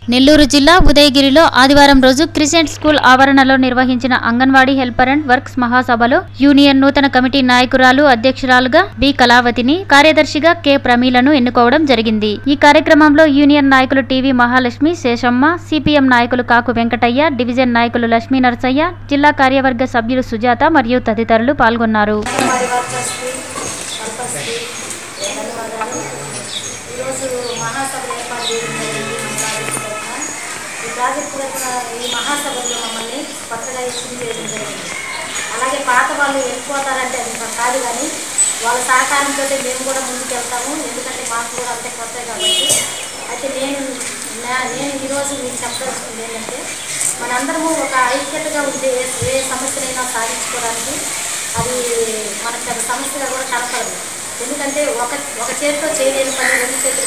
నెల్లూరు జిల్లా ఉదయగిరిలో ఆదివారం రోజు క్రిసెంట్ స్కూల్ ఆవరణలో నిర్వహించిన అంగన్వాడీ హెల్పర్ అండ్ వర్క్స్ మహాసభలో యూనియన్ నూతన కమిటీ నాయకురాలు అధ్యక్షురాలుగా బి కళావతిని కార్యదర్శిగా కె ప్రమీలను ఎన్నుకోవడం జరిగింది ఈ కార్యక్రమంలో యూనియన్ నాయకులు టీవీ మహాలక్ష్మి శేషమ్మ సిపిఎం నాయకులు కాకు వెంకటయ్య డివిజన్ నాయకులు లక్ష్మీ నరసయ్య జిల్లా కార్యవర్గ సభ్యులు సుజాత మరియు తదితరులు పాల్గొన్నారు అంగన్వాడీ వర్కర్స్కి వర్కర్స్కి ధన్యవాదాలు ఈరోజు మహాసభ ఏర్పాటు చేయడం జరిగింది మన ప్రాజెక్టు తరఫున ఈ ప్రాజెక్టు తరఫున ఈ మహాసభలో మమ్మల్ని కొత్తగా ఇష్యూ చేయడం జరిగింది అలాగే పాత వాళ్ళు వెళ్ళిపోతారంటే అది మాకు కాదు కానీ వాళ్ళ సహకారంతో మేము కూడా ముందుకు వెళ్తాము ఎందుకంటే మాకు కూడా అంతే కొత్త కాబట్టి అయితే నేను నా- నేను ఈరోజు మీకు చెప్పదలుచుకుంది ఏంటంటే మనందరము ఒక ఐక్యతగా ఉంటే ఏ ఏ సమస్యనైనా సాధించుకోవడానికి అది మనకు పెద్ద సమస్యగా కూడా కనపడదు ఎందుకంటే ఒక ఒక చేతితో చేయలేని పని రెండు చేతులతో